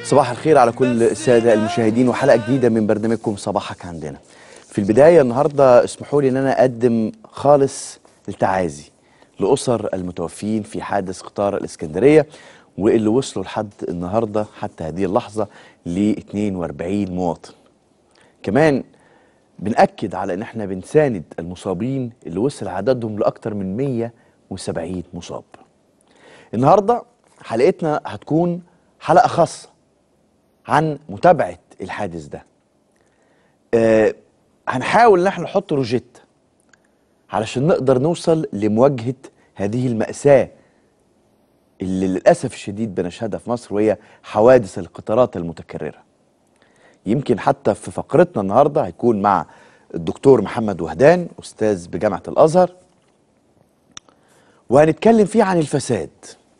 صباح الخير على كل السادة المشاهدين وحلقة جديدة من برنامجكم صباحك عندنا في البداية النهاردة اسمحوا لي ان انا اقدم خالص التعازي لأسر المتوفين في حادث قطار الإسكندرية واللي وصلوا لحد النهاردة حتى هذه اللحظة ل 42 مواطن كمان بنأكد على ان احنا بنساند المصابين اللي وصل عددهم لأكثر من 170 مصاب النهارده حلقتنا هتكون حلقة خاصة عن متابعة الحادث ده آه هنحاول ان احنا نحط روجيتا علشان نقدر نوصل لمواجهة هذه المأساة اللي للأسف الشديد بنشهدها في مصر وهي حوادث القطارات المتكررة يمكن حتى في فقرتنا النهاردة هيكون مع الدكتور محمد وهدان أستاذ بجامعة الأزهر وهنتكلم فيه عن الفساد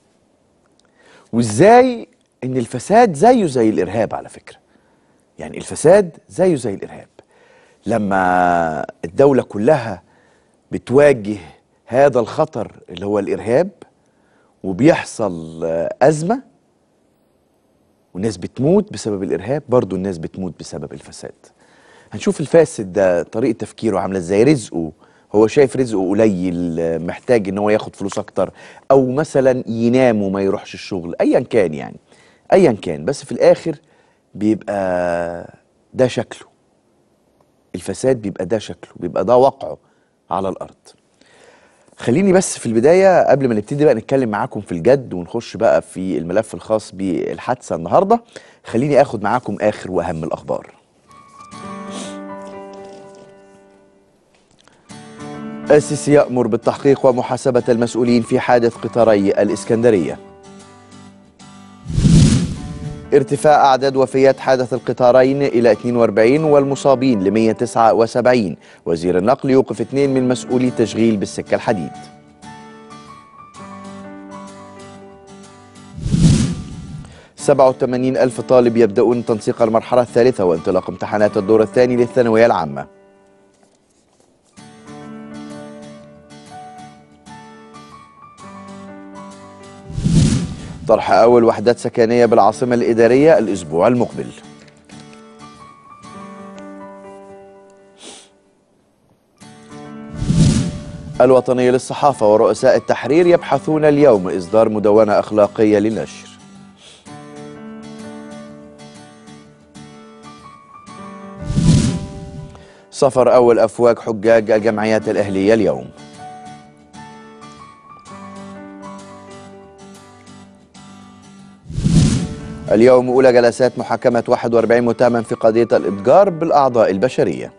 وازاي ان الفساد زيه زي الارهاب على فكره يعني الفساد زيه زي الارهاب لما الدوله كلها بتواجه هذا الخطر اللي هو الارهاب وبيحصل آه، ازمه والناس بتموت بسبب الارهاب برضو الناس بتموت بسبب الفساد هنشوف الفاسد ده طريقه تفكيره عامله ازاي رزقه هو شايف رزقه قليل آه، محتاج ان هو ياخد فلوس اكتر او مثلا ينام وما يروحش الشغل ايا كان يعني ايا كان بس في الاخر بيبقى ده شكله الفساد بيبقى ده شكله بيبقى ده واقعه على الارض خليني بس في البدايه قبل ما نبتدي بقى نتكلم معاكم في الجد ونخش بقى في الملف الخاص بالحادثه النهارده خليني اخد معاكم اخر واهم الاخبار السيسي يأمر بالتحقيق ومحاسبة المسؤولين في حادث قطاري الإسكندرية ارتفاع أعداد وفيات حادث القطارين إلى 42 والمصابين ل 179 وزير النقل يوقف اثنين من مسؤولي تشغيل بالسكة الحديد سبعة وثمانين ألف طالب يبدأون تنسيق المرحلة الثالثة وانطلاق امتحانات الدور الثاني للثانوية العامة طرح أول وحدات سكنية بالعاصمة الإدارية الأسبوع المقبل الوطنية للصحافة ورؤساء التحرير يبحثون اليوم إصدار مدونة أخلاقية للنشر سفر أول أفواج حجاج الجمعيات الأهلية اليوم اليوم أولى جلسات محاكمة 41 متهما في قضية الإتجار بالأعضاء البشرية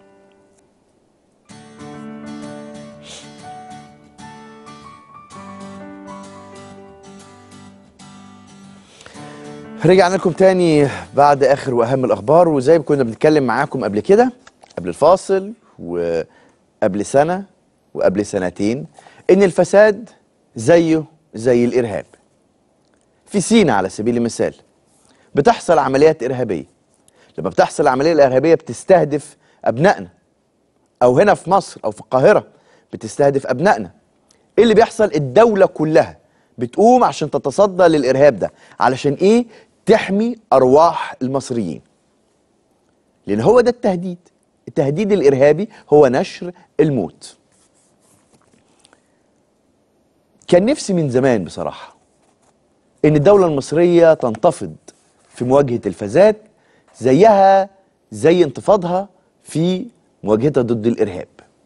رجعنا لكم تاني بعد آخر وأهم الأخبار وزي ما كنا بنتكلم معاكم قبل كده قبل الفاصل وقبل سنة وقبل سنتين إن الفساد زيه زي الإرهاب في سينا على سبيل المثال بتحصل عمليات إرهابية لما بتحصل العملية الإرهابية بتستهدف أبنائنا أو هنا في مصر أو في القاهرة بتستهدف أبنائنا إيه اللي بيحصل الدولة كلها بتقوم عشان تتصدى للإرهاب ده علشان إيه تحمي أرواح المصريين لأن هو ده التهديد التهديد الإرهابي هو نشر الموت كان نفسي من زمان بصراحة إن الدولة المصرية تنتفض في مواجهة الفساد زيها زي انتفاضها في مواجهتها ضد الإرهاب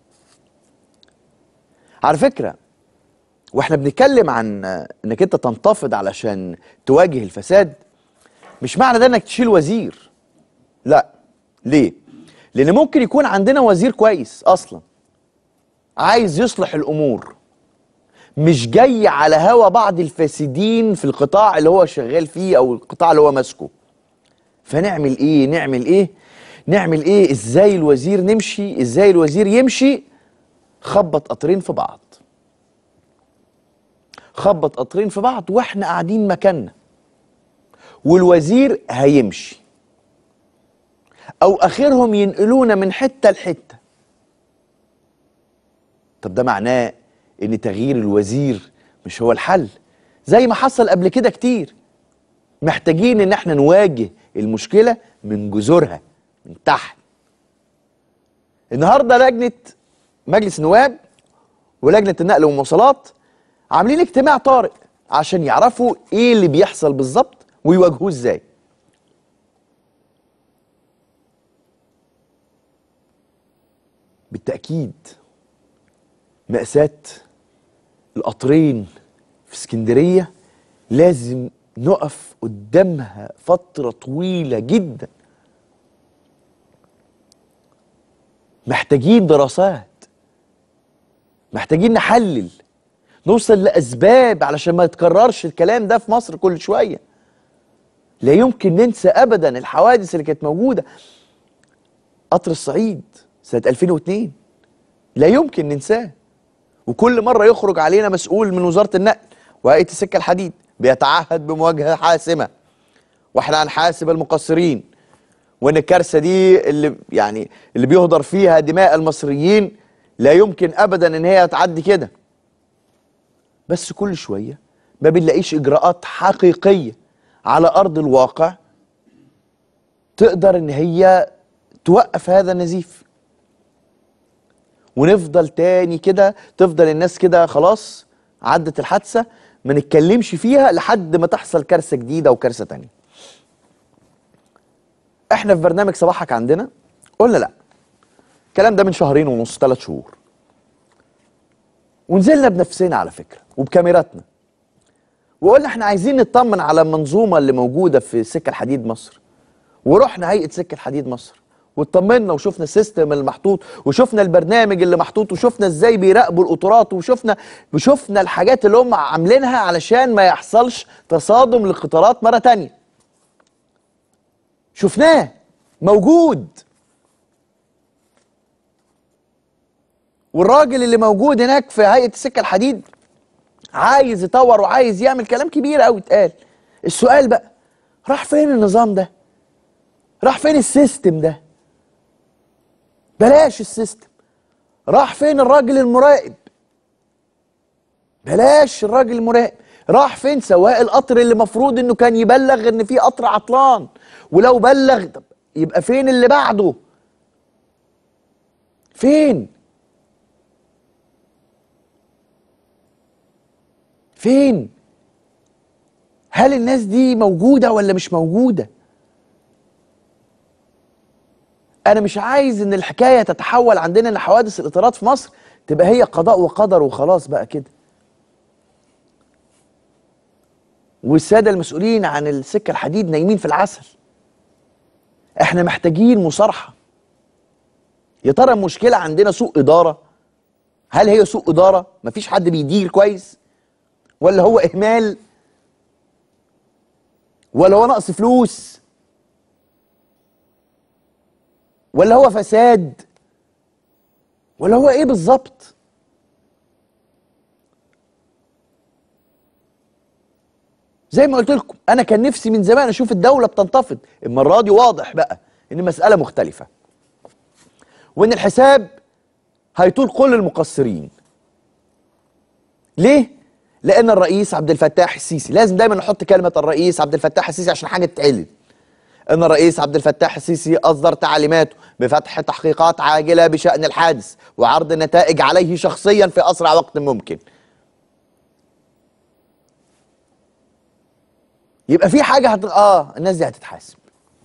على فكرة واحنا بنتكلم عن انك انت تنتفض علشان تواجه الفساد مش معنى ده انك تشيل وزير لا ليه لان ممكن يكون عندنا وزير كويس اصلا عايز يصلح الامور مش جاي على هوا بعض الفاسدين في القطاع اللي هو شغال فيه او القطاع اللي هو ماسكه فنعمل ايه نعمل ايه نعمل ايه ازاي الوزير نمشي ازاي الوزير يمشي خبط قطرين في بعض خبط قطرين في بعض واحنا قاعدين مكاننا والوزير هيمشي او اخرهم ينقلونا من حته لحته طب ده معناه ان تغيير الوزير مش هو الحل زي ما حصل قبل كده كتير محتاجين ان احنا نواجه المشكله من جذورها من تحت النهارده لجنه مجلس النواب ولجنه النقل والمواصلات عاملين اجتماع طارئ عشان يعرفوا ايه اللي بيحصل بالظبط ويواجهوه ازاي بالتاكيد ماساه القطرين في اسكندريه لازم نقف قدامها فتره طويله جدا محتاجين دراسات محتاجين نحلل نوصل لاسباب علشان ما يتكررش الكلام ده في مصر كل شويه لا يمكن ننسى ابدا الحوادث اللي كانت موجوده قطر الصعيد سنه 2002 لا يمكن ننساه وكل مره يخرج علينا مسؤول من وزاره النقل وهيئه السكه الحديد بيتعهد بمواجهه حاسمه واحنا هنحاسب المقصرين وان الكارثه دي اللي يعني اللي بيهدر فيها دماء المصريين لا يمكن ابدا ان هي تعدي كده بس كل شويه ما بنلاقيش اجراءات حقيقيه على ارض الواقع تقدر ان هي توقف هذا النزيف ونفضل تاني كده تفضل الناس كده خلاص عدت الحادثه ما نتكلمش فيها لحد ما تحصل كارثه جديده وكارثه تانيه احنا في برنامج صباحك عندنا قلنا لا الكلام ده من شهرين ونص ثلاث شهور ونزلنا بنفسنا على فكره وبكاميراتنا وقلنا احنا عايزين نطمن على المنظومه اللي موجوده في سكه الحديد مصر ورحنا هيئه سكه الحديد مصر واطمنا وشفنا السيستم اللي محطوط وشفنا البرنامج اللي محطوط وشفنا ازاي بيراقبوا القطارات وشفنا وشفنا الحاجات اللي هم عاملينها علشان ما يحصلش تصادم للقطارات مره تانية شفناه موجود والراجل اللي موجود هناك في هيئه السكه الحديد عايز يطور وعايز يعمل كلام كبير قوي اتقال السؤال بقى راح فين النظام ده راح فين السيستم ده بلاش السيستم راح فين الراجل المراقب بلاش الراجل المراقب راح فين سواق القطر اللي مفروض انه كان يبلغ ان في قطر عطلان ولو بلغ طب يبقى فين اللي بعده فين فين هل الناس دي موجودة ولا مش موجودة أنا مش عايز إن الحكاية تتحول عندنا إن حوادث الإطارات في مصر تبقى هي قضاء وقدر وخلاص بقى كده والسادة المسؤولين عن السكة الحديد نايمين في العسل احنا محتاجين مصارحة يا ترى المشكلة عندنا سوء إدارة هل هي سوء إدارة مفيش حد بيدير كويس ولا هو إهمال ولا هو نقص فلوس ولا هو فساد ولا هو ايه بالظبط زي ما قلت لكم انا كان نفسي من زمان اشوف الدوله بتنتفض المره دي واضح بقى ان مساله مختلفه وان الحساب هيطول كل المقصرين ليه لان الرئيس عبد الفتاح السيسي لازم دايما نحط كلمه الرئيس عبد الفتاح السيسي عشان حاجه تتعلن ان الرئيس عبد الفتاح السيسي اصدر تعليماته بفتح تحقيقات عاجله بشان الحادث وعرض النتائج عليه شخصيا في اسرع وقت ممكن يبقى في حاجه هت... اه الناس دي هتتحاسب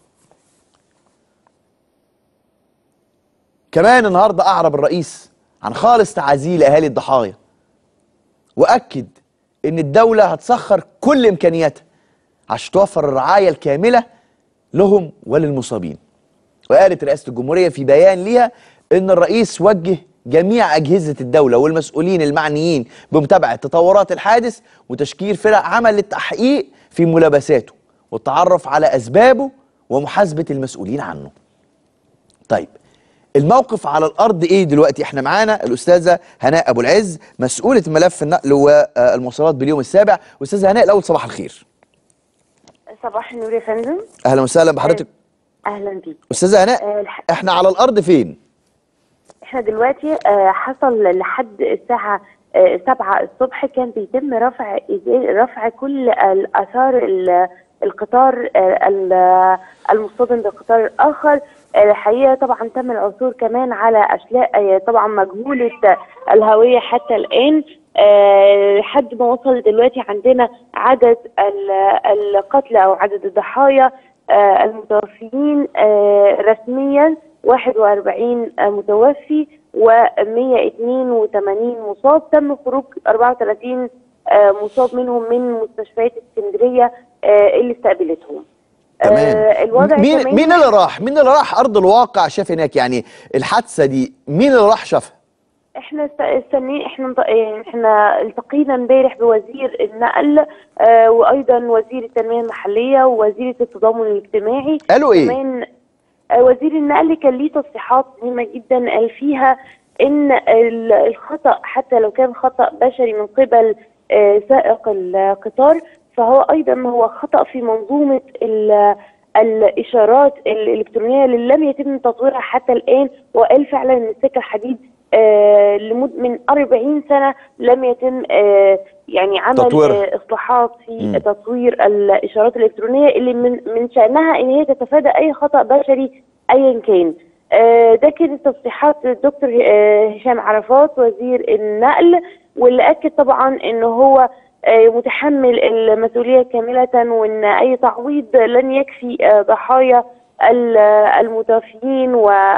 كمان النهارده اعرب الرئيس عن خالص تعازيه لاهالي الضحايا واكد ان الدوله هتسخر كل امكانياتها عشان توفر الرعايه الكامله لهم وللمصابين وقالت رئاسه الجمهوريه في بيان ليها ان الرئيس وجه جميع اجهزه الدوله والمسؤولين المعنيين بمتابعه تطورات الحادث وتشكيل فرق عمل للتحقيق في ملابساته والتعرف على اسبابه ومحاسبه المسؤولين عنه. طيب الموقف على الارض ايه دلوقتي احنا معانا الاستاذه هناء ابو العز مسؤوله ملف النقل والمواصلات باليوم السابع استاذه هناء الاول صباح الخير صباح النور يا فندم اهلا وسهلا بحضرتك اهلا بيك استاذه هناء آه، الح- احنا على الارض فين احنا دلوقتي آه، حصل لحد الساعة آه، سبعة الصبح كان بيتم رفع إزاز رفع كل الآثار ال- القطار آه، ال- المصطدم بقطار اخر آه، الحقيقه طبعا تم العثور كمان على اشلاء آه، طبعا مجهوله الهويه حتى الان آه، لحد ما وصل دلوقتي عندنا عدد ال- القتلى او عدد الضحايا آه، المتوفيين آه، رسميا 41 متوفي و182 مصاب تم خروج 34 آه، مصاب منهم من مستشفيات اسكندريه آه، اللي استقبلتهم تمام آه، الوضع مين كمان- مين اللي راح مين اللي راح ارض الواقع شاف هناك يعني الحادثه دي مين اللي راح شافها احنا است- استني احنا انط- يعني احنا التقينا امبارح بوزير النقل آه وايضا وزير التنميه المحليه ووزير التضامن الاجتماعي قالوا ايه كمان آه وزير النقل كان ليه تصريحات مهمه جدا قال فيها ان ال- الخطا حتى لو كان خطا بشري من قبل آه سائق القطار فهو ايضا هو خطا في منظومه ال- الاشارات الالكترونيه اللي لم يتم تطويرها حتى الان وقال فعلا ان السكه الحديد آه لمد من 40 سنه لم يتم آه يعني عمل تطويرها. آه اصلاحات في مم. تطوير الاشارات الالكترونيه اللي من من شانها ان هي تتفادى اي خطا بشري ايا كان. آه ده كانت تصريحات الدكتور آه هشام عرفات وزير النقل واللي اكد طبعا ان هو آه متحمل المسؤوليه كامله وان اي تعويض لن يكفي آه ضحايا ال- المتوفيين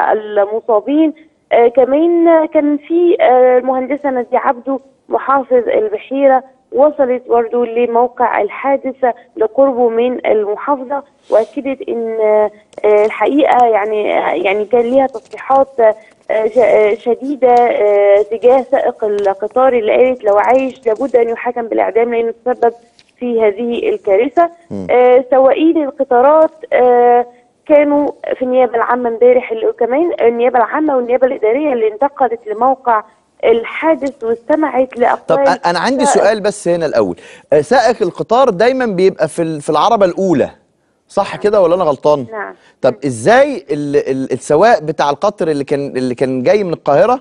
والمصابين آه كمان كان في آه المهندسه ناديه عبده محافظ البحيره وصلت برضه لموقع الحادثه لقربه من المحافظه واكدت ان آه الحقيقه يعني يعني كان ليها تصريحات آه ش- آه شديده آه تجاه سائق القطار اللي قالت لو عايش لابد ان يحاكم بالاعدام لانه تسبب في هذه الكارثه مم. آه سواقين القطارات آه كانوا في النيابه العامه امبارح اللي كمان النيابه العامه والنيابه الاداريه اللي انتقلت لموقع الحادث واستمعت طب لاقوال أ- انا عندي سائق- سؤال بس هنا الاول آه، سائق القطار دايما بيبقى في ال- في العربه الاولى صح كده ولا انا غلطان نعم طب ازاي ال ال السواق بتاع القطر اللي كان اللي كان جاي من القاهره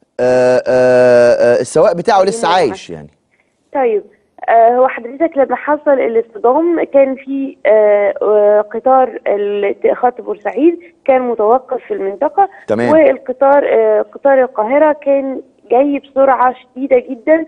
آه، آه، آه، السواق بتاعه لسه نعم. عايش يعني طيب آه هو حضرتك لما حصل الاصطدام كان في آه آه قطار ال- خط بورسعيد كان متوقف في المنطقة تمام. والقطار آه قطار القاهرة كان جاي بسرعة شديدة جدا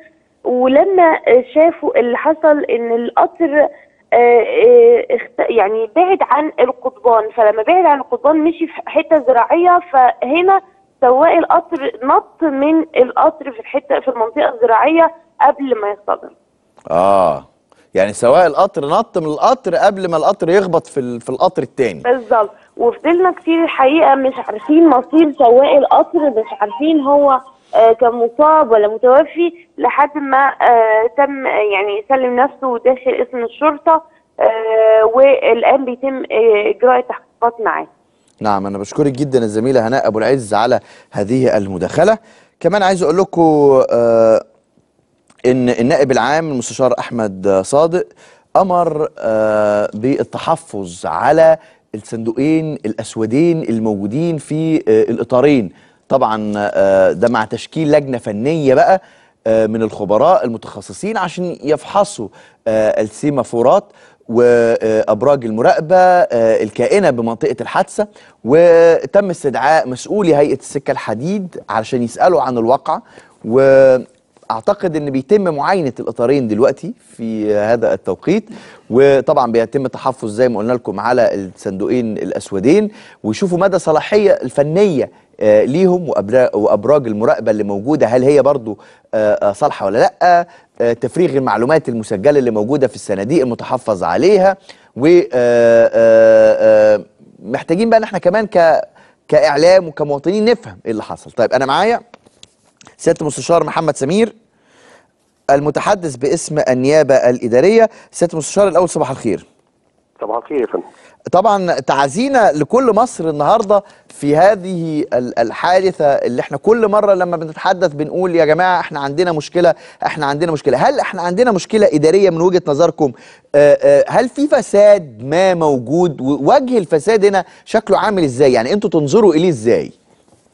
ولما آه، شافوا اللي حصل ان القطر آه، آه، اخت- يعني بعد عن القضبان فلما بعد عن القضبان مشي في حتة زراعية فهنا سواق القطر نط من القطر في الحتة في المنطقة الزراعية قبل ما يصطدم اه يعني سواق القطر نط من القطر قبل ما القطر يخبط في ال- في القطر التاني بالظبط وفضلنا كتير الحقيقه مش عارفين مصير سواق القطر مش عارفين هو آه، كان مصاب ولا متوفي لحد ما آه، تم آه، يعني يسلم نفسه داخل اسم الشرطه آه، والان بيتم آه، اجراء التحقيقات معاه نعم انا بشكرك جدا الزميله هناء ابو العز على هذه المداخله كمان عايز اقول لكم آه ان النائب العام المستشار احمد صادق امر آه بالتحفظ على الصندوقين الاسودين الموجودين في آه الاطارين طبعا آه ده مع تشكيل لجنه فنيه بقى آه من الخبراء المتخصصين عشان يفحصوا آه السيمافورات وابراج المراقبه آه، الكائنه بمنطقه الحادثه وتم استدعاء مسؤولي هيئه السكه الحديد علشان يسالوا عن الواقعه واعتقد ان بيتم معاينه الاطارين دلوقتي في هذا التوقيت وطبعا بيتم التحفظ زي ما قلنا لكم على الصندوقين الاسودين ويشوفوا مدى صلاحيه الفنيه آه، ليهم وأبرا- وابراج المراقبه اللي موجوده هل هي برضو آه، آه، صالحه ولا لا آه، تفريغ المعلومات المسجله اللي موجوده في الصناديق المتحفظ عليها و آه، آه، آه، محتاجين بقى ان احنا كمان ك كاعلام وكمواطنين نفهم ايه اللي حصل طيب انا معايا سياده المستشار محمد سمير المتحدث باسم النيابه الاداريه سياده المستشار الاول صباح الخير صباح الخير يا فندم طبعا تعزينا لكل مصر النهارده في هذه ال- الحادثه اللي احنا كل مره لما بنتحدث بنقول يا جماعه احنا عندنا مشكله احنا عندنا مشكله هل احنا عندنا مشكله اداريه من وجهه نظركم آه، آه، هل في فساد ما موجود ووجه الفساد هنا شكله عامل ازاي يعني انتوا تنظروا اليه ازاي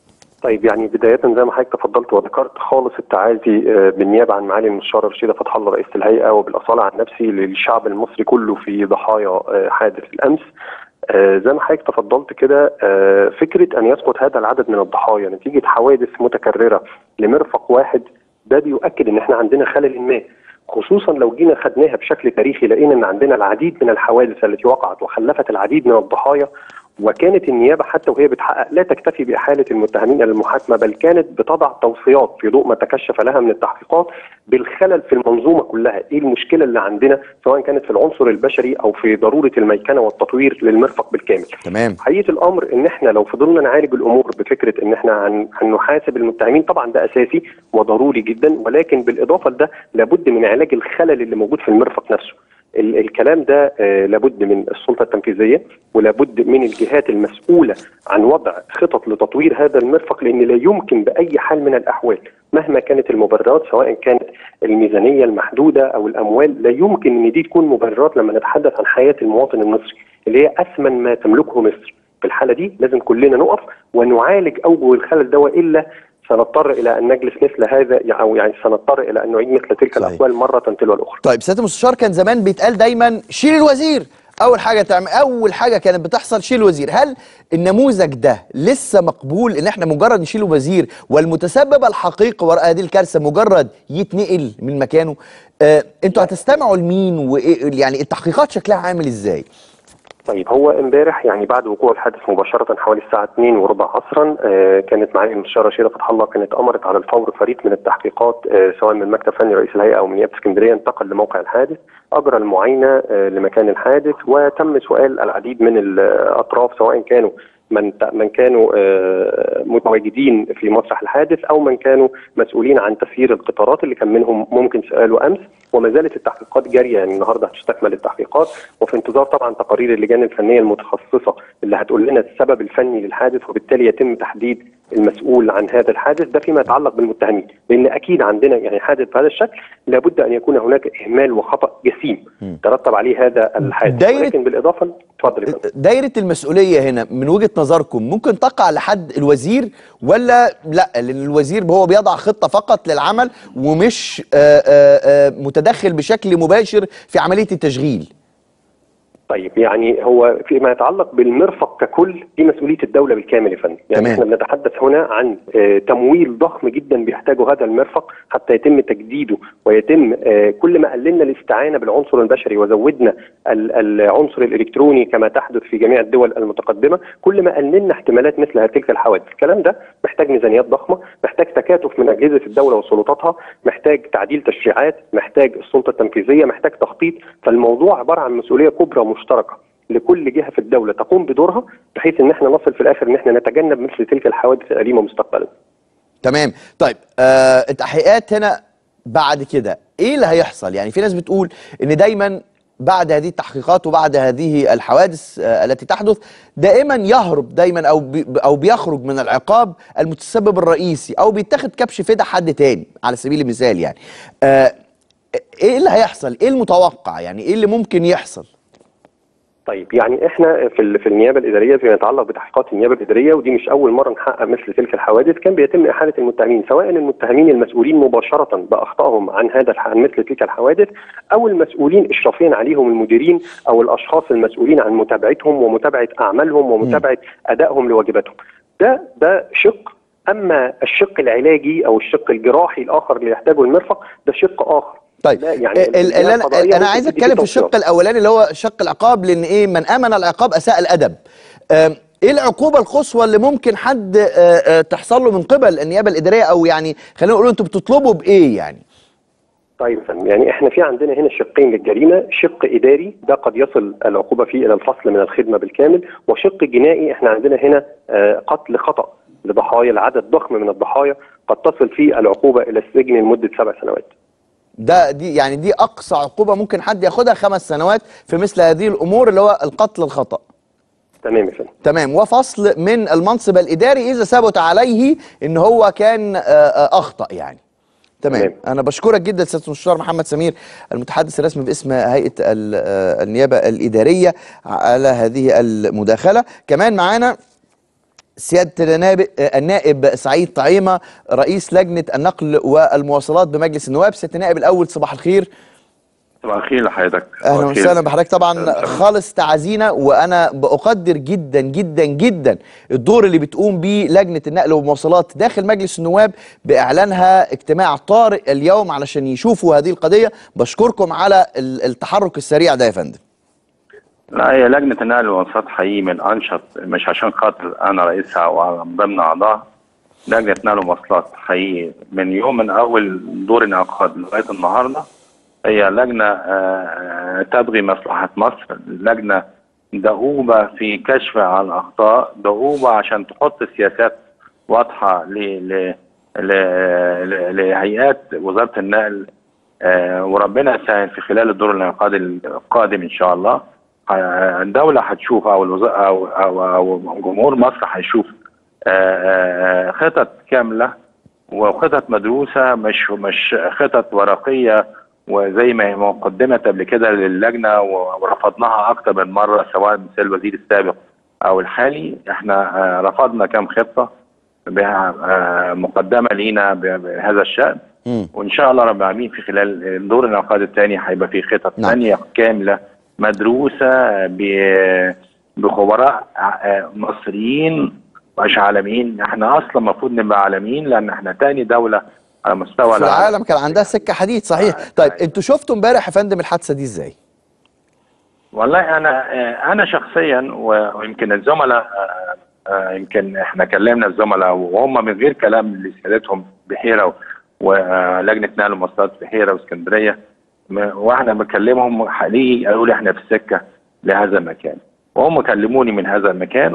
طيب يعني بداية زي ما حضرتك تفضلت وذكرت خالص التعازي آه، بالنيابة عن معالي المستشار رشيدة فتح الله رئيس الهيئة وبالأصالة عن نفسي للشعب المصري كله في ضحايا آه، حادث الأمس آه، زي ما حضرتك تفضلت كده آه، فكرة أن يسقط هذا العدد من الضحايا نتيجة حوادث متكررة لمرفق واحد ده بيؤكد ان احنا عندنا خلل ما خصوصا لو جينا خدناها بشكل تاريخي لقينا ان عندنا العديد من الحوادث التي وقعت وخلفت العديد من الضحايا وكانت النيابه حتى وهي بتحقق لا تكتفي باحاله المتهمين الى المحاكمه بل كانت بتضع توصيات في ضوء ما تكشف لها من التحقيقات بالخلل في المنظومه كلها، ايه المشكله اللي عندنا سواء كانت في العنصر البشري او في ضروره الميكنه والتطوير للمرفق بالكامل. تمام حقيقه الامر ان احنا لو فضلنا نعالج الامور بفكره ان احنا هن- هنحاسب المتهمين طبعا ده اساسي وضروري جدا ولكن بالاضافه لده لابد من علاج الخلل اللي موجود في المرفق نفسه. ال- الكلام ده آه، لابد من السلطه التنفيذيه ولابد من الجهات المسؤوله عن وضع خطط لتطوير هذا المرفق لان لا يمكن باي حال من الاحوال مهما كانت المبررات سواء كانت الميزانيه المحدوده او الاموال لا يمكن ان دي تكون مبررات لما نتحدث عن حياه المواطن المصري اللي هي اثمن ما تملكه مصر في الحاله دي لازم كلنا نقف ونعالج اوجه الخلل ده والا سنضطر الى ان نجلس مثل هذا او يعني سنضطر الى ان نعيد مثل تلك صحيح. الاقوال مره تلو الاخرى طيب سياده المستشار كان زمان بيتقال دايما شيل الوزير اول حاجه تعمل اول حاجه كانت بتحصل شيل الوزير هل النموذج ده لسه مقبول ان احنا مجرد نشيل وزير والمتسبب الحقيقي وراء هذه الكارثه مجرد يتنقل من مكانه آه انتوا هتستمعوا لمين وايه يعني التحقيقات شكلها عامل ازاي طيب هو امبارح يعني بعد وقوع الحادث مباشرة حوالي الساعة 2 وربع عصرا آه كانت معالي المستشارة رشيدة فتح الله كانت أمرت على الفور فريق من التحقيقات آه سواء من مكتب فني رئيس الهيئة أو من نيابة اسكندرية انتقل لموقع الحادث أجرى المعاينة آه لمكان الحادث وتم سؤال العديد من الأطراف سواء كانوا من من كانوا آه، متواجدين في مسرح الحادث او من كانوا مسؤولين عن تسيير القطارات اللي كان منهم ممكن سؤاله امس وما زالت التحقيقات جاريه يعني النهارده هتستكمل التحقيقات وفي انتظار طبعا تقارير اللجان الفنيه المتخصصه اللي هتقول لنا السبب الفني للحادث وبالتالي يتم تحديد المسؤول عن هذا الحادث ده فيما يتعلق بالمتهمين لان اكيد عندنا يعني حادث بهذا الشكل لابد ان يكون هناك اهمال وخطا جسيم ترتب عليه هذا الحادث دايرة- ولكن بالاضافه اتفضل يا فندم. دايره المسؤوليه هنا من وجهه نظركم ممكن تقع لحد الوزير ولا لا لان الوزير هو بيضع خطه فقط للعمل ومش آه، آه، آه، متدخل بشكل مباشر في عمليه التشغيل طيب يعني هو فيما يتعلق بالمرفق ككل دي مسؤوليه الدوله بالكامل يا فندم، يعني تمام. احنا بنتحدث هنا عن آه، تمويل ضخم جدا بيحتاجه هذا المرفق حتى يتم تجديده ويتم آه، كل ما قللنا الاستعانه بالعنصر البشري وزودنا ال- العنصر الالكتروني كما تحدث في جميع الدول المتقدمه، كل ما قللنا احتمالات مثل هذه تلك الحوادث، الكلام ده محتاج ميزانيات ضخمه، محتاج تكاتف من اجهزه الدوله وسلطاتها، محتاج تعديل تشريعات، محتاج السلطه التنفيذيه، محتاج تخطيط، فالموضوع عباره عن مسؤوليه كبرى مشتركه لكل جهه في الدوله تقوم بدورها بحيث ان احنا نصل في الاخر ان احنا نتجنب مثل تلك الحوادث الاليمه مستقبلا. تمام طيب آه التحقيقات هنا بعد كده ايه اللي هيحصل يعني في ناس بتقول ان دايما بعد هذه التحقيقات وبعد هذه الحوادث آه التي تحدث دائما يهرب دايما او بي او بيخرج من العقاب المتسبب الرئيسي او بيتاخد كبش فدا حد تاني على سبيل المثال يعني آه ايه اللي هيحصل ايه المتوقع يعني ايه اللي ممكن يحصل طيب يعني احنا في ال- في النيابه الاداريه فيما يتعلق بتحقيقات النيابه الاداريه ودي مش اول مره نحقق مثل تلك الحوادث كان بيتم احاله المتهمين سواء المتهمين المسؤولين مباشره باخطائهم عن هذا الح- عن مثل تلك الحوادث او المسؤولين اشرافيا عليهم المديرين او الاشخاص المسؤولين عن متابعتهم ومتابعه اعمالهم ومتابعه ادائهم لواجباتهم. ده ده شق اما الشق العلاجي او الشق الجراحي الاخر اللي يحتاجه المرفق ده شق اخر. طيب لا يعني ال- ال- الجهة انا القضائية انا ممكن عايز تدي اتكلم في توصيات. الشق الاولاني اللي هو شق العقاب لان ايه من امن العقاب اساء الادب أم، ايه العقوبه القصوى اللي ممكن حد آه، آه، تحصل له من قبل النيابه الاداريه او يعني خلينا نقول انتوا بتطلبوا بايه يعني طيب فندم يعني احنا في عندنا هنا شقين للجريمه، شق اداري ده قد يصل العقوبه فيه الى الفصل من الخدمه بالكامل، وشق جنائي احنا عندنا هنا آه، قتل خطا لضحايا لعدد ضخم من الضحايا قد تصل فيه العقوبه الى السجن لمده سبع سنوات. ده دي يعني دي اقصى عقوبه ممكن حد ياخدها خمس سنوات في مثل هذه الامور اللي هو القتل الخطا تمام يا فندم. تمام وفصل من المنصب الاداري اذا ثبت عليه ان هو كان آه، آه، اخطا يعني تمام تمام. انا بشكرك جدا سياده المستشار محمد سمير المتحدث الرسمي باسم هيئه ال- آه، النيابه الاداريه على هذه المداخله كمان معانا سياده النائب النائب سعيد طعيمه رئيس لجنه النقل والمواصلات بمجلس النواب سياده النائب الاول صباح الخير صباح الخير لحضرتك اهلا وسهلا بحضرتك طبعا خالص تعزينا وانا بقدر جدا جدا جدا الدور اللي بتقوم بيه لجنه النقل والمواصلات داخل مجلس النواب باعلانها اجتماع طارئ اليوم علشان يشوفوا هذه القضيه بشكركم على ال- التحرك السريع ده يا فندم لا هي لجنة النقل والمواصلات حقيقي من أنشط مش عشان خاطر أنا رئيسها أو من ضمن أعضاء لجنة نقل ومواصلات حقيقي من يوم من أول دور انعقاد لغاية النهاردة هي لجنة آه، تبغي مصلحة مصر لجنة دؤوبة في كشف عن الأخطاء دؤوبة عشان تحط سياسات واضحة ل ل ل- ل- لهيئات وزارة النقل آه، وربنا يسهل في خلال الدور الانعقاد القادم ان شاء الله آه، الدوله هتشوف او الوزاره او او او جمهور مصر هيشوف آه، آه، خطط كامله وخطط مدروسه مش مش خطط ورقيه وزي ما هي قدمت قبل كده للجنه ورفضناها اكتر من مره سواء مثل الوزير السابق او الحالي احنا آه، رفضنا كام خطه بها آه، مقدمه لينا ب- بهذا الشان مم. وان شاء الله رب العالمين في خلال الدور الانعقاد الثاني هيبقى في خطط نعم. ثانيه كامله مدروسه ب- بخبراء آه، مصريين مش عالميين احنا اصلا المفروض نبقى عالميين لان احنا تاني دوله على مستوى في العالم كان عندها سكه حديد صحيح آه، طيب أيوة. انتوا شفتوا امبارح يا فندم الحادثه دي ازاي والله انا آه، انا شخصيا و- ويمكن الزملاء آه، آه، يمكن احنا كلمنا الزملاء وهم من غير كلام لسيادتهم بحيره ولجنه نقل المواصلات بحيره واسكندريه م- واحنا بكلمهم حقيقي قالوا لي احنا في السكه لهذا المكان وهم كلموني من هذا المكان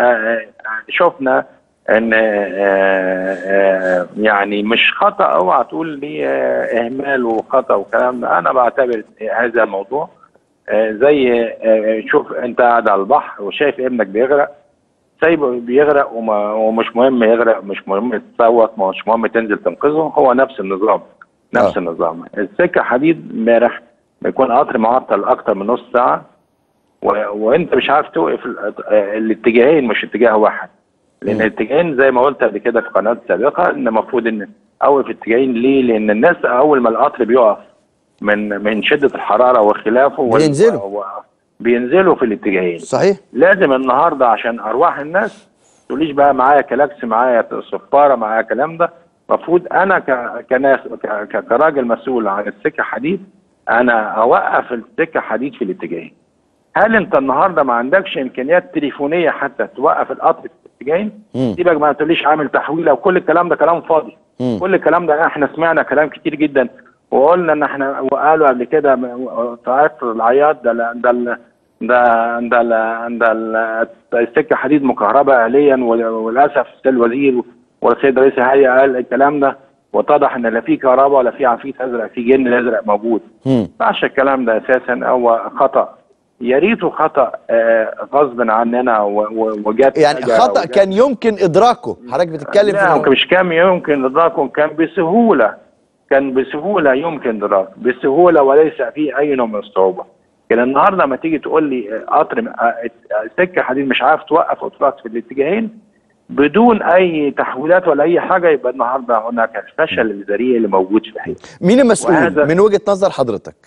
وشفنا ان آه، آه، يعني مش خطا اوعى تقول لي آه، اهمال وخطا وكلام ده انا بعتبر هذا الموضوع آه، زي آه، شوف انت قاعد على البحر وشايف ابنك بيغرق سايبه بيغرق وما ومش مهم يغرق مش مهم تصوت مش مهم تنزل تنقذه هو نفس النظام نفس آه. النظام السكه حديد امبارح بيكون قطر معطل اكتر من نص ساعه و... وانت مش عارف توقف ال- آه، الاتجاهين مش اتجاه واحد لان مم. الاتجاهين زي ما قلت قبل كده في قناه سابقه ان المفروض ان اوقف اتجاهين ليه؟ لان الناس اول ما القطر بيقف من من شده الحراره وخلافه وال- بينزلوا. و... بينزلوا في الاتجاهين صحيح لازم النهارده عشان ارواح الناس تقوليش بقى معايا كلاكس معايا صفاره معايا كلام ده المفروض انا ك- كناس ك- ك- كراجل مسؤول عن السكه حديد انا اوقف السكه حديد في الاتجاهين هل انت النهارده ما عندكش امكانيات تليفونيه حتى توقف القطر في الاتجاهين مم. سيبك ما تقوليش عامل تحويله وكل الكلام ده كلام فاضي مم. كل الكلام ده احنا سمعنا كلام كتير جدا وقلنا ان احنا وقالوا قبل كده م- في عصر العياط ده ال- ده ال- ده ده ال- ده ال- السكه حديد مكهربه اليا وال- وللاسف السيد الوزير والسيد رئيس الهيئه قال الكلام ده واتضح ان لا في كهرباء ولا في عفريت ازرق في جن ازرق موجود مم. ما الكلام ده اساسا هو خطا يا ريته خطا آه، غصب عننا و- و- وجت يعني فجأة خطا وجت- كان يمكن ادراكه حضرتك بتتكلم لا في ممكن مش كان يمكن ادراكه كان بسهوله كان بسهوله يمكن ادراك بسهوله وليس فيه اي نوع من الصعوبه لكن النهارده لما تيجي تقول لي قطر م- آه، سكه حديد مش عارف توقف قطارات في الاتجاهين بدون اي تحويلات ولا اي حاجه يبقى النهارده هناك الفشل الذريع اللي موجود في الحقيقه مين المسؤول وهذا- من وجهه نظر حضرتك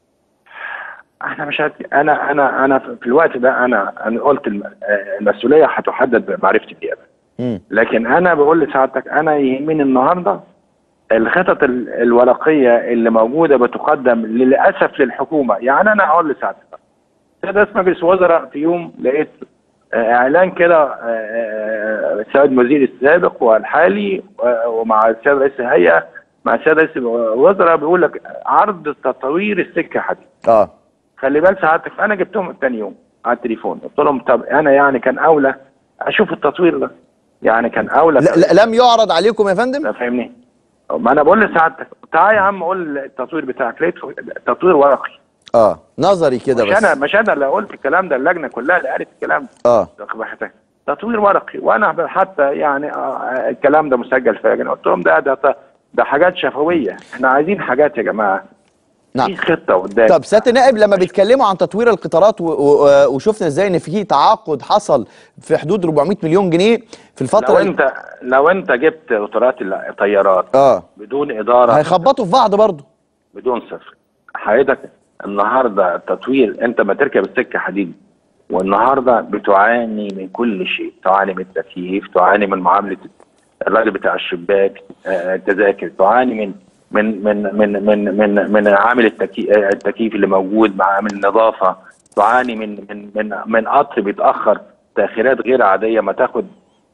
احنا مش هت... انا انا انا في الوقت ده انا انا قلت الم- آه، المسؤوليه هتحدد بمعرفتي بيها مم. لكن انا بقول لسعادتك انا يهمني النهارده الخطط ال- الورقيه اللي موجوده بتقدم للاسف للحكومه يعني انا اقول لسعادتك سيد رئيس مجلس وزراء في يوم لقيت آه، اعلان كده آه، آه، السيد المدير السابق والحالي و- ومع السيد رئيس الهيئه مع السيد رئيس الوزراء بيقول لك عرض تطوير السكه حديد اه خلي بال سعادتك انا جبتهم تاني يوم على التليفون قلت لهم طب انا يعني كان اولى اشوف التطوير ده يعني كان اولى لا لا لم يعرض عليكم يا فندم لا فاهمني ما انا بقول لسعادتك تعالى يا عم قول التطوير بتاعك لقيته تطوير ورقي اه نظري كده مش انا بس مش انا اللي قلت الكلام ده اللجنه كلها اللي قالت الكلام ده اه واخد بالك؟ تطوير ورقي وانا حتى يعني آه، الكلام ده مسجل في اللجنه قلت لهم ده ده ده حاجات شفويه احنا عايزين حاجات يا جماعه نعم. في خطه قدام طب سياده النائب لما بيتكلموا عن تطوير القطارات و- و- وشفنا ازاي ان في تعاقد حصل في حدود 400 مليون جنيه في الفتره لو انت لو انت جبت قطارات الطيارات اه بدون اداره هيخبطوا في بعض برضه بدون صفر حضرتك النهارده التطوير انت ما تركب السكه حديد والنهارده بتعاني من كل شيء تعاني من التكييف تعاني من معامله الراجل بتاع الشباك آه، التذاكر تعاني من من من من من من, من عامل التكي- آه، التكييف اللي موجود مع عامل النظافه تعاني من من من من قطر بيتاخر تاخيرات غير عاديه ما تاخد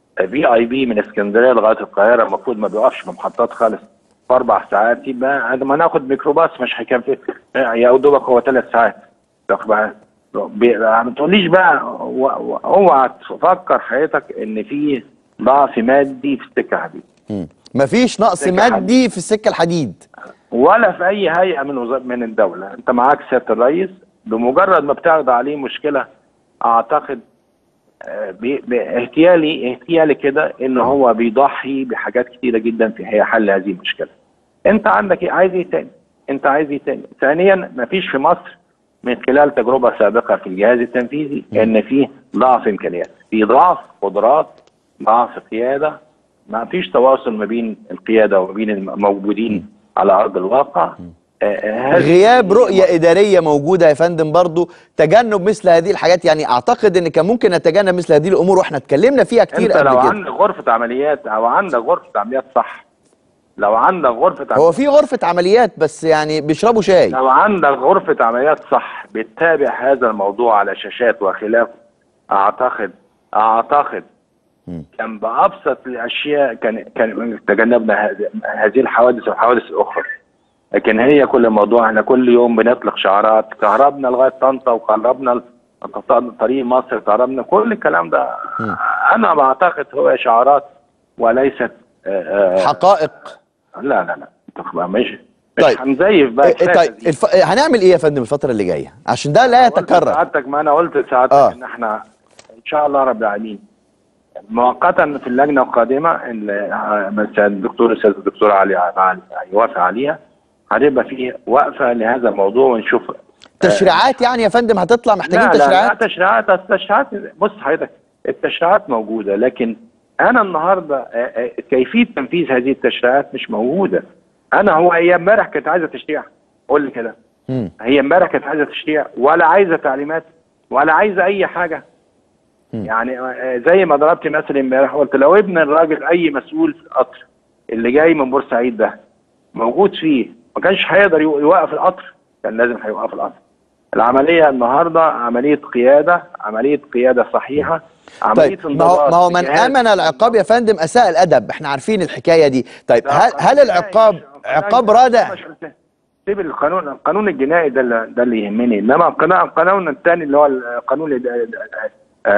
في اي بي من اسكندريه لغايه القاهره المفروض ما بيوقفش في محطات خالص في اربع ساعات يبقى ما ناخد ميكروباص مش هيكفي يا دوبك هو ثلاث ساعات واخد بالك؟ بي- ما تقوليش بقى و- و- اوعى تفكر حياتك ان في ضعف مادي في السكه حديد مم. مفيش نقص سكة مادي في السكه الحديد ولا في اي هيئه من وزارة من الدوله انت معاك سياده الرئيس بمجرد ما بتعرض عليه مشكله اعتقد آه، بي- باهتيالي اهتيالي كده ان هو بيضحي بحاجات كتيره جدا في هي حل هذه المشكله انت عندك ايه عايز ايه تاني انت عايز ايه تاني ثانيا مفيش في مصر من خلال تجربه سابقه في الجهاز التنفيذي ان في ضعف امكانيات في ضعف قدرات ضعف قياده ما فيش تواصل ما بين القياده وما بين الموجودين على ارض الواقع آه، آه، هذه- غياب رؤيه اداريه موجوده يا فندم برضه تجنب مثل هذه الحاجات يعني اعتقد ان كان ممكن نتجنب مثل هذه الامور واحنا اتكلمنا فيها كتير انت قبل لو كده عندك غرفه عمليات او عندك غرفه عمليات صح لو عندك غرفه هو عمليات في غرفه عمليات بس يعني بيشربوا شاي لو عندك غرفه عمليات صح بتتابع هذا الموضوع على شاشات وخلافه اعتقد اعتقد مم. كان بابسط الاشياء كان كان تجنبنا هذه- هذه الحوادث والحوادث الاخرى لكن هي كل الموضوع احنا كل يوم بنطلق شعارات كهربنا لغايه طنطا وقربنا ال- طريق مصر قربنا كل الكلام ده انا بعتقد هو شعارات وليست آه، آه، حقائق لا لا لا تبقى مش مش طيب. هنزيف بقى إيه كفاية طيب تزييف. الف... هنعمل ايه يا فندم الفتره اللي جايه عشان ده لا قلت يتكرر سعادتك ما انا قلت سعادتك آه. ان احنا ان شاء الله رب العالمين مؤقتا في اللجنه القادمه اللي مثلا الدكتور الاستاذ الدكتور علي علي هيوافق عليها هتبقى في وقفه لهذا الموضوع ونشوف تشريعات يعني يا فندم هتطلع محتاجين لا لا تشريعات لا تشريعات التشريعات بص حضرتك التشريعات موجوده لكن انا النهارده آه، آه، كيفيه تنفيذ هذه التشريعات مش موجوده انا هو هي امبارح كانت عايزه تشريع قول لي كده مم. هي امبارح كانت عايزه تشريع ولا عايزه تعليمات ولا عايزه اي حاجه مم. يعني آه، زي ما ضربت مثل امبارح قلت لو ابن الراجل اي مسؤول في القطر اللي جاي من بورسعيد ده موجود فيه ما كانش هيقدر يو- يوقف القطر كان لازم هيوقف القطر العمليه النهارده عمليه قياده عمليه قياده صحيحه عمليه طيب ما هو ما هو من بجهاز- امن العقاب يا فندم اساء الادب احنا عارفين الحكايه دي طيب لا، هل هل العقاب عقاب رادع مش قلت- سيب القانون القانون الجنائي ده اللي ده اللي يهمني انما القانون القانون الثاني اللي هو القانون اللي آه،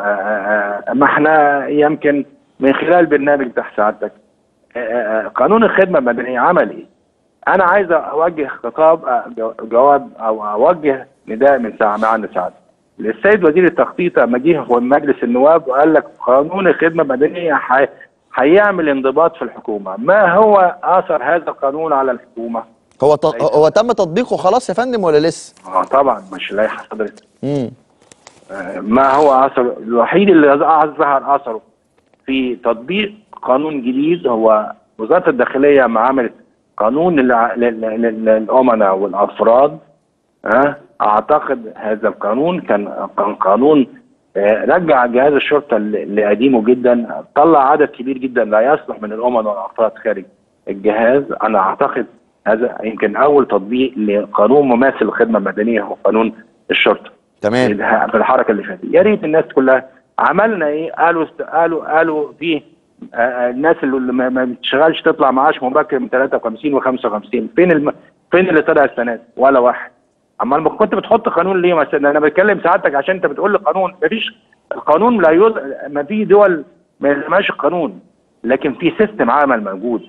آه، آه، ما احنا يمكن من خلال برنامج تحت سعادتك آه، آه، قانون الخدمه المدنيه عمل ايه؟ انا عايز اوجه خطاب آه، جو- جواب او اوجه نداء من ساعه من عند سعادتك للسيد وزير التخطيط لما جه في مجلس النواب وقال لك قانون الخدمه المدنيه حي- هيعمل انضباط في الحكومه، ما هو اثر هذا القانون على الحكومه؟ هو ت... هو تم تطبيقه خلاص يا فندم ولا لسه اه طبعا مش لائحه صدرت امم آه، ما هو اثر الوحيد اللي ظهر اثره في تطبيق قانون جديد هو وزاره الداخليه ما عملت قانون للع- لل- لل- للامناء والافراد ها اعتقد هذا القانون كان كان قانون آه، رجع جهاز الشرطه ل- لقديمه جدا طلع عدد كبير جدا لا يصلح من الامناء والافراد خارج الجهاز انا اعتقد هذا يمكن اول تطبيق لقانون مماثل للخدمه المدنيه هو قانون الشرطه تمام في الحركه اللي فاتت يا ريت الناس كلها عملنا ايه قالوا است... قالوا قالوا في آه، آه، الناس اللي ما ما بتشتغلش تطلع معاش مبكر من 53 و55 فين الم... فين اللي طلع السنه دي؟ ولا واحد امال ما كنت بتحط قانون ليه مثلا انا بتكلم سعادتك عشان انت بتقول لي قانون مفيش القانون لا يوز... ما في دول ما يلزمهاش القانون لكن في سيستم عمل موجود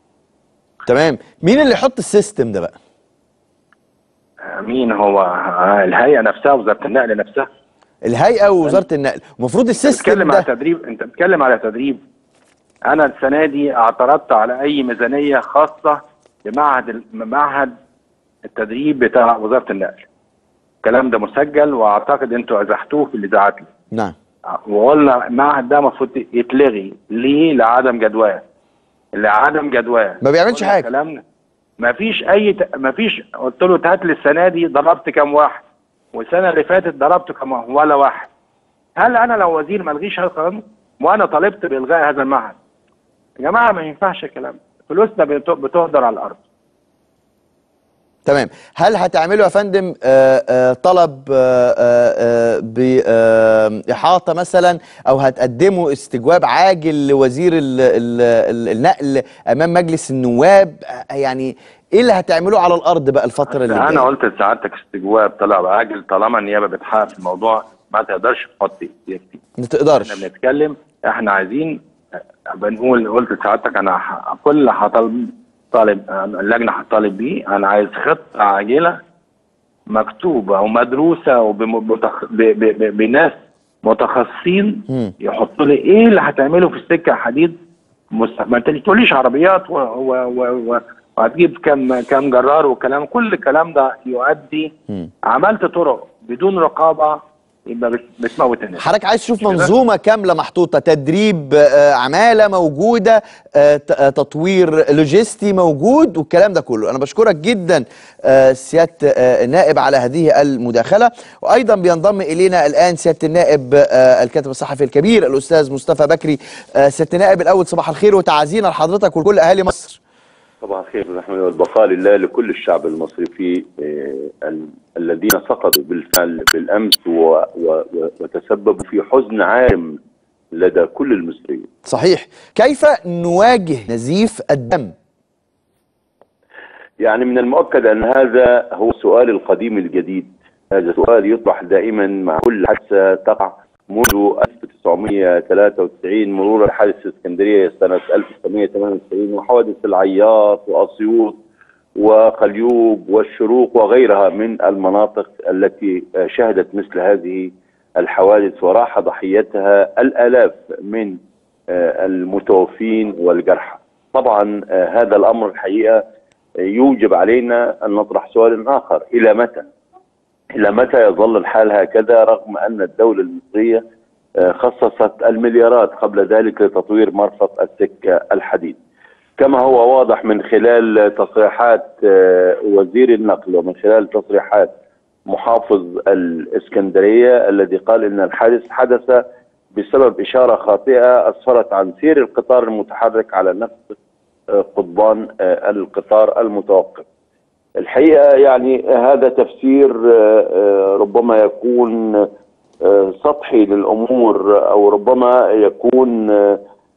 تمام مين اللي يحط السيستم ده بقى آه، مين هو آه، الهيئه نفسها وزاره النقل نفسها الهيئه ووزاره النقل المفروض السيستم بتتكلم على ده تدريب انت بتتكلم على تدريب انا السنه دي اعترضت على اي ميزانيه خاصه بمعهد ال- معهد التدريب بتاع وزاره النقل الكلام ده مسجل واعتقد انتوا ازحتوه في الاذاعات نعم وقلنا المعهد ده المفروض يتلغي ليه لعدم جدواه لعدم جدواه ما بيعملش قلنا حاجة. كلامنا ما فيش اي ت... ما فيش قلت له هات لي السنه دي ضربت كام واحد والسنه اللي فاتت ضربت كام واحد ولا واحد هل انا لو وزير ما الغيش هذا القانون وانا طالبت بالغاء هذا المعهد يا جماعه ما ينفعش الكلام ده. فلوسنا بت- بتهدر على الارض تمام هل هتعملوا يا فندم آه، آه، طلب آه، آه، بإحاطة مثلا أو هتقدموا استجواب عاجل لوزير ال- ال- ال- النقل أمام مجلس النواب آه، يعني إيه اللي هتعملوه على الأرض بقى الفترة اللي انا جاية قلت لسعادتك استجواب طلب عاجل طالما النيابه بتحقق في الموضوع ما تقدرش تحط ايدك فيه ما احنا تقدرش بنتكلم احنا عايزين آه، بنقول قلت لسعادتك انا ح- كل اللي هطالب طالب آه، اللجنه هتطالب بيه انا عايز خطه عاجله مكتوبه ومدروسه وبمتخ... ب... ب... ب... بناس متخصصين مم. يحطوا لي ايه اللي هتعمله في السكه حديد مست... ما انت تقوليش عربيات و... و... و... و... وهتجيب كم كم جرار وكلام كل الكلام ده يؤدي مم. عملت طرق بدون رقابه يبقى بت- بتموت الناس حضرتك عايز تشوف كده؟ منظومة كاملة محطوطة تدريب آه، عمالة موجودة آه، ت- آه، تطوير لوجستي موجود والكلام ده كله أنا بشكرك جدا آه، سيادة آه، النائب على هذه المداخلة وأيضا بينضم إلينا الآن سيادة النائب آه، الكاتب الصحفي الكبير الأستاذ مصطفى بكري آه، سيادة النائب الأول صباح الخير وتعازينا لحضرتك ولكل أهالي مصر صباح الخير ورحمة الله والبقاء لله لكل الشعب المصري في آه، ال- الذين سقطوا بالفعل بالأمس و- و- و- وتسببوا في حزن عام لدى كل المصريين صحيح كيف نواجه نزيف الدم يعني من المؤكد أن هذا هو السؤال القديم الجديد هذا سؤال يطرح دائما مع كل حادثة تقع منذ 1993 مرورا بحادث اسكندرية سنة 1998 وحوادث العياط وأسيوط وقليوب والشروق وغيرها من المناطق التي شهدت مثل هذه الحوادث وراح ضحيتها الآلاف من آه، المتوفين والجرحى طبعا آه، هذا الأمر الحقيقة آه، يوجب علينا أن نطرح سؤال آخر إلى متى إلى متى يظل الحال هكذا رغم أن الدولة المصرية آه، خصصت المليارات قبل ذلك لتطوير مرفق السكة الحديد كما هو واضح من خلال تصريحات آه، وزير النقل ومن خلال تصريحات محافظ الإسكندرية الذي قال إن الحادث حدث بسبب إشارة خاطئة أسفرت عن سير القطار المتحرك على نفس آه، قضبان آه، القطار المتوقف الحقيقة يعني هذا تفسير آه، آه، ربما يكون آه، سطحي للأمور أو ربما يكون آه،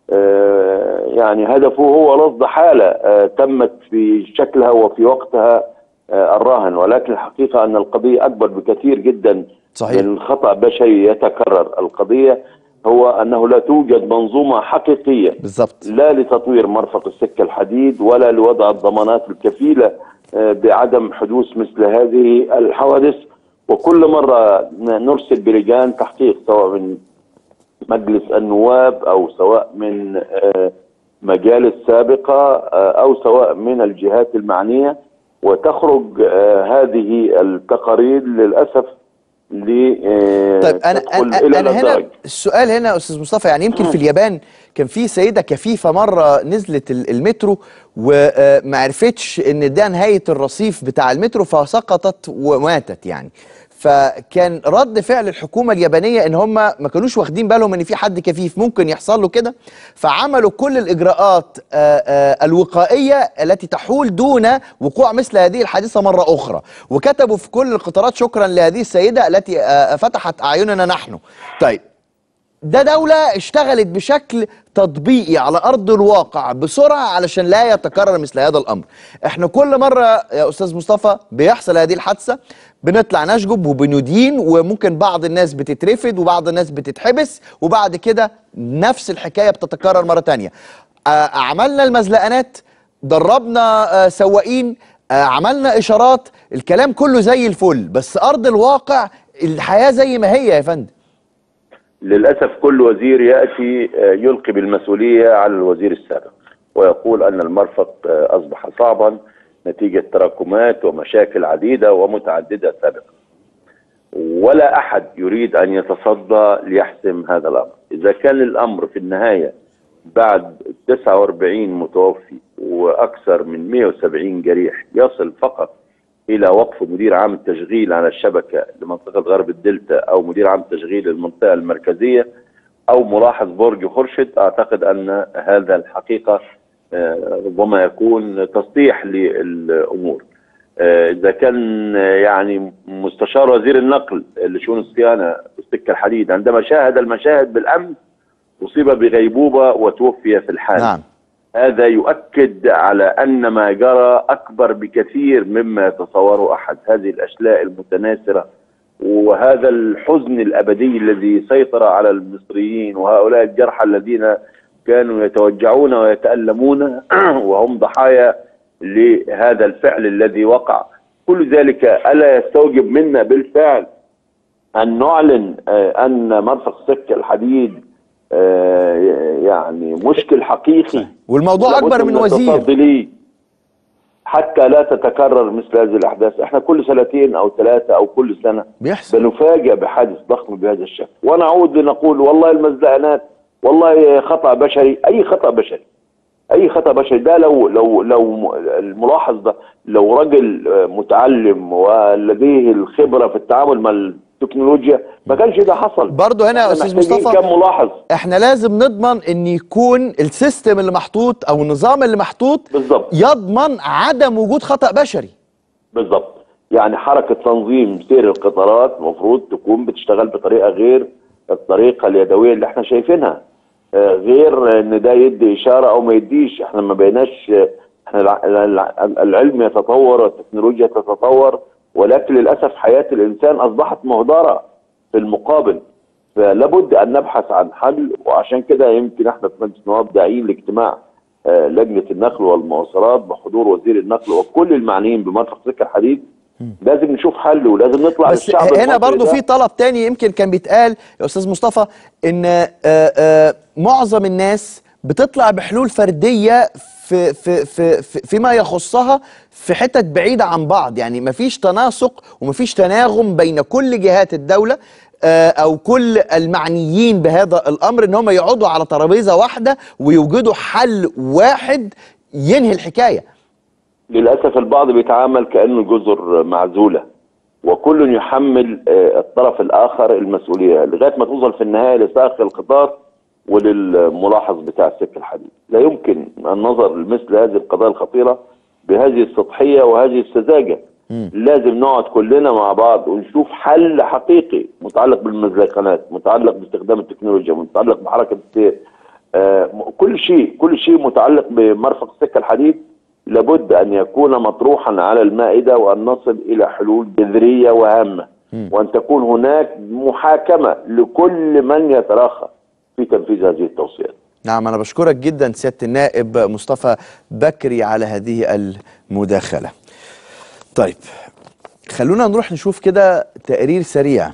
آه، يعني هدفه هو رصد حالة آه، تمت في شكلها وفي وقتها آه، الراهن ولكن الحقيقة أن القضية أكبر بكثير جدا صحيح. من خطأ بشري يتكرر القضية هو أنه لا توجد منظومة حقيقية بالظبط لا لتطوير مرفق السكة الحديد ولا لوضع الضمانات الكفيلة آه، بعدم حدوث مثل هذه الحوادث وكل مرة نرسل بلجان تحقيق سواء من مجلس النواب أو سواء من آه، مجالس سابقة آه، أو سواء من الجهات المعنية وتخرج آه، هذه التقارير للأسف ل آه، طيب انا تدخل انا, إلى أنا هنا الدرج. السؤال هنا يا استاذ مصطفى يعني يمكن في اليابان كان في سيده كفيفه مره نزلت ال- المترو وما عرفتش ان ده نهايه الرصيف بتاع المترو فسقطت وماتت يعني فكان رد فعل الحكومه اليابانيه ان هم ما كانوش واخدين بالهم ان في حد كفيف ممكن يحصل له كده فعملوا كل الاجراءات آه، آه، الوقائيه التي تحول دون وقوع مثل هذه الحادثه مره اخرى وكتبوا في كل القطارات شكرا لهذه السيده التي آه، فتحت اعيننا نحن طيب ده دولة اشتغلت بشكل تطبيقي على أرض الواقع بسرعة علشان لا يتكرر مثل هذا الأمر احنا كل مرة يا أستاذ مصطفى بيحصل هذه الحادثة بنطلع نشجب وبندين وممكن بعض الناس بتترفد وبعض الناس بتتحبس وبعد كده نفس الحكاية بتتكرر مرة تانية آه، عملنا المزلقانات دربنا آه، سواقين آه، عملنا إشارات الكلام كله زي الفل بس أرض الواقع الحياة زي ما هي يا فندم للأسف كل وزير يأتي آه، يلقي بالمسؤولية على الوزير السابق ويقول أن المرفق آه، أصبح صعبا نتيجة تراكمات ومشاكل عديدة ومتعددة سابقا ولا أحد يريد أن يتصدى ليحسم هذا الأمر إذا كان الأمر في النهاية بعد 49 متوفي وأكثر من 170 جريح يصل فقط إلى وقف مدير عام التشغيل على الشبكة لمنطقة غرب الدلتا أو مدير عام التشغيل للمنطقة المركزية أو ملاحظ برج خرشد أعتقد أن هذا الحقيقة آه، ربما يكون تسطيح للأمور آه، إذا كان آه، يعني مستشار وزير النقل لشؤون الصيانة في السكة الحديد عندما شاهد المشاهد بالأمس أصيب بغيبوبة وتوفي في الحال نعم هذا يؤكد على أن ما جرى أكبر بكثير مما يتصوره أحد هذه الأشلاء المتناثرة وهذا الحزن الأبدي الذي سيطر على المصريين وهؤلاء الجرحى الذين كانوا يتوجعون ويتألمون وهم ضحايا لهذا الفعل الذي وقع كل ذلك ألا يستوجب منا بالفعل أن نعلن آه، أن مرفق سكة الحديد آه، يعني مشكل حقيقي والموضوع لابد اكبر من وزير التصدي ليه حتى لا تتكرر مثل هذه الاحداث احنا كل سنتين او ثلاثه او كل سنه بيحصل بنفاجئ بحادث ضخم بهذا الشكل ونعود لنقول والله المزدانات والله خطا بشري اي خطا بشري اي خطا بشري ده لو لو لو الملاحظ ده لو رجل آه، متعلم ولديه الخبره في التعامل مع التكنولوجيا ما كانش ده حصل برضه هنا يا إحنا استاذ محتاجين مصطفى كم ملاحظ احنا لازم نضمن ان يكون السيستم اللي محطوط او النظام اللي محطوط بالظبط يضمن عدم وجود خطأ بشري بالظبط يعني حركة تنظيم سير القطارات المفروض تكون بتشتغل بطريقة غير الطريقة اليدوية اللي احنا شايفينها آه، غير ان ده يدي اشارة او ما يديش احنا ما بقيناش آه، احنا الع- الع- العلم يتطور والتكنولوجيا تتطور ولكن للأسف حياة الإنسان أصبحت مهدرة في المقابل فلابد أن نبحث عن حل وعشان كده يمكن احنا في مجلس النواب داعين لاجتماع آه، لجنة النقل والمواصلات بحضور وزير النقل وكل المعنيين بمرفق سكة الحديد لازم نشوف حل ولازم نطلع بس للشعب هنا المصري برضو ده. في طلب تاني يمكن كان بيتقال يا استاذ مصطفى ان آه، آه، معظم الناس بتطلع بحلول فرديه في في في في فيما يخصها في حتت بعيده عن بعض يعني مفيش تناسق ومفيش تناغم بين كل جهات الدوله آه، او كل المعنيين بهذا الامر ان هم يقعدوا على ترابيزه واحده ويوجدوا حل واحد ينهي الحكايه للأسف البعض بيتعامل كأنه جزر معزولة وكل يحمل آه، الطرف الآخر المسؤولية لغاية ما توصل في النهاية لسائق القطار وللملاحظ بتاع السكة الحديد لا يمكن النظر لمثل هذه القضايا الخطيرة بهذه السطحية وهذه السذاجة لازم نقعد كلنا مع بعض ونشوف حل حقيقي متعلق بالمزلقنات متعلق باستخدام التكنولوجيا متعلق بحركة السير آه، م- كل شيء كل شيء متعلق بمرفق السكة الحديد لابد أن يكون مطروحا على المائدة وأن نصل إلى حلول جذرية وهامة وأن تكون هناك محاكمة لكل من يتراخى في تنفيذ هذه التوصيات نعم أنا بشكرك جدا سيادة النائب مصطفى بكري على هذه المداخلة طيب خلونا نروح نشوف كده تقرير سريع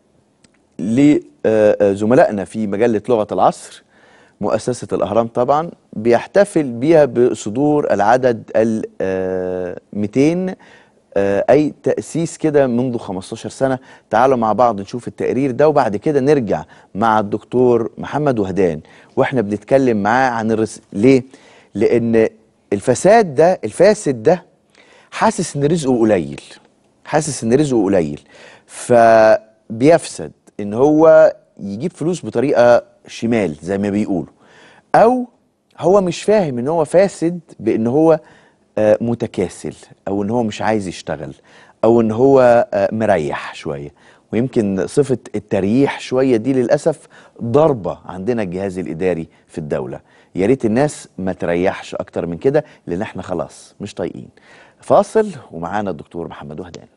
لزملائنا في مجلة لغة العصر مؤسسة الأهرام طبعا بيحتفل بيها بصدور العدد ال آه، 200 آه، أي تأسيس كده منذ 15 سنة تعالوا مع بعض نشوف التقرير ده وبعد كده نرجع مع الدكتور محمد وهدان واحنا بنتكلم معاه عن الرس... ليه؟ لأن الفساد ده الفاسد ده حاسس ان رزقه قليل حاسس ان رزقه قليل فبيفسد ان هو يجيب فلوس بطريقه شمال زي ما بيقولوا او هو مش فاهم ان هو فاسد بان هو آه، متكاسل او ان هو مش عايز يشتغل او ان هو آه، مريح شويه ويمكن صفه التريح شويه دي للاسف ضربه عندنا الجهاز الاداري في الدوله يا ريت الناس ما تريحش اكتر من كده لان احنا خلاص مش طايقين فاصل ومعانا الدكتور محمد وهدان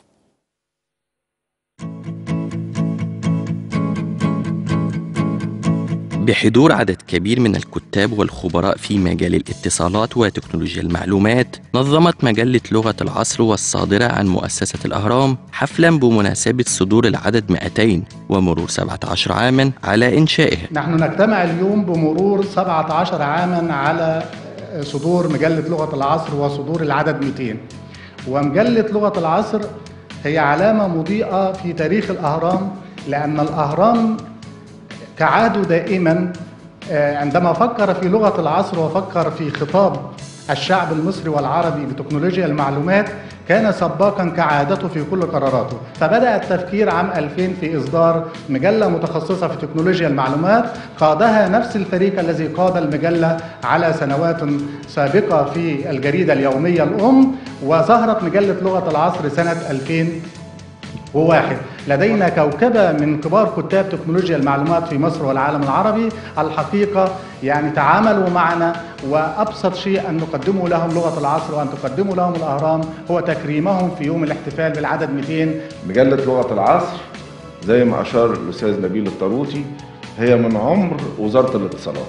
بحضور عدد كبير من الكتاب والخبراء في مجال الاتصالات وتكنولوجيا المعلومات نظمت مجلة لغة العصر والصادرة عن مؤسسة الأهرام حفلا بمناسبة صدور العدد 200 ومرور 17 عاما على إنشائها نحن نجتمع اليوم بمرور 17 عاما على صدور مجلة لغة العصر وصدور العدد 200 ومجلة لغة العصر هي علامة مضيئة في تاريخ الأهرام لأن الأهرام كعادوا دائما آه، عندما فكر في لغة العصر وفكر في خطاب الشعب المصري والعربي بتكنولوجيا المعلومات كان سباقا كعادته في كل قراراته فبدأ التفكير عام 2000 في إصدار مجلة متخصصة في تكنولوجيا المعلومات قادها نفس الفريق الذي قاد المجلة على سنوات سابقة في الجريدة اليومية الأم وظهرت مجلة لغة العصر سنة 2000 وواحد لدينا كوكبة من كبار كتاب تكنولوجيا المعلومات في مصر والعالم العربي الحقيقة يعني تعاملوا معنا وأبسط شيء أن نقدمه لهم لغة العصر وأن تقدموا لهم الأهرام هو تكريمهم في يوم الاحتفال بالعدد 200 مجلة لغة العصر زي ما أشار الأستاذ نبيل الطاروسي هي من عمر وزارة الاتصالات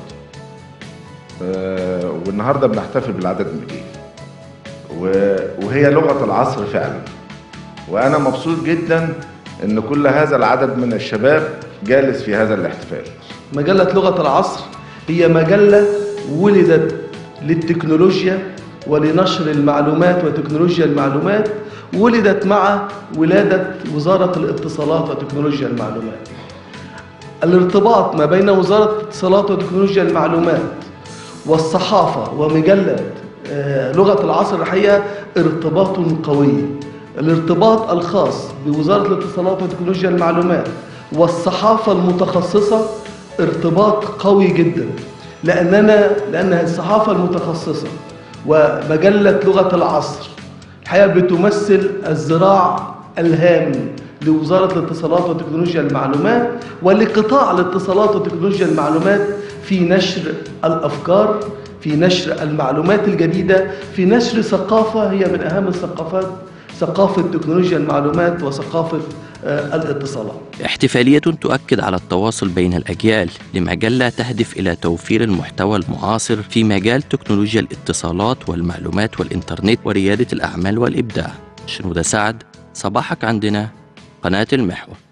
آه، والنهاردة بنحتفل بالعدد 200 و- وهي لغة العصر فعلا وأنا مبسوط جدا إن كل هذا العدد من الشباب جالس في هذا الاحتفال مجلة لغة العصر هي مجلة ولدت للتكنولوجيا ولنشر المعلومات وتكنولوجيا المعلومات ولدت مع ولادة وزارة الاتصالات وتكنولوجيا المعلومات الارتباط ما بين وزارة الاتصالات وتكنولوجيا المعلومات والصحافة ومجلة آه، لغة العصر الحقيقة ارتباط قوي الارتباط الخاص بوزارة الاتصالات وتكنولوجيا المعلومات والصحافة المتخصصة ارتباط قوي جدا لأننا لأن الصحافة المتخصصة ومجلة لغة العصر الحقيقة بتمثل الذراع الهام لوزارة الاتصالات وتكنولوجيا المعلومات ولقطاع الاتصالات وتكنولوجيا المعلومات في نشر الأفكار في نشر المعلومات الجديدة في نشر ثقافة هي من أهم الثقافات ثقافة تكنولوجيا المعلومات وثقافة آه، الاتصالات احتفالية تؤكد على التواصل بين الأجيال لمجلة تهدف إلى توفير المحتوى المعاصر في مجال تكنولوجيا الاتصالات والمعلومات والإنترنت وريادة الأعمال والإبداع شنودة سعد صباحك عندنا قناة المحور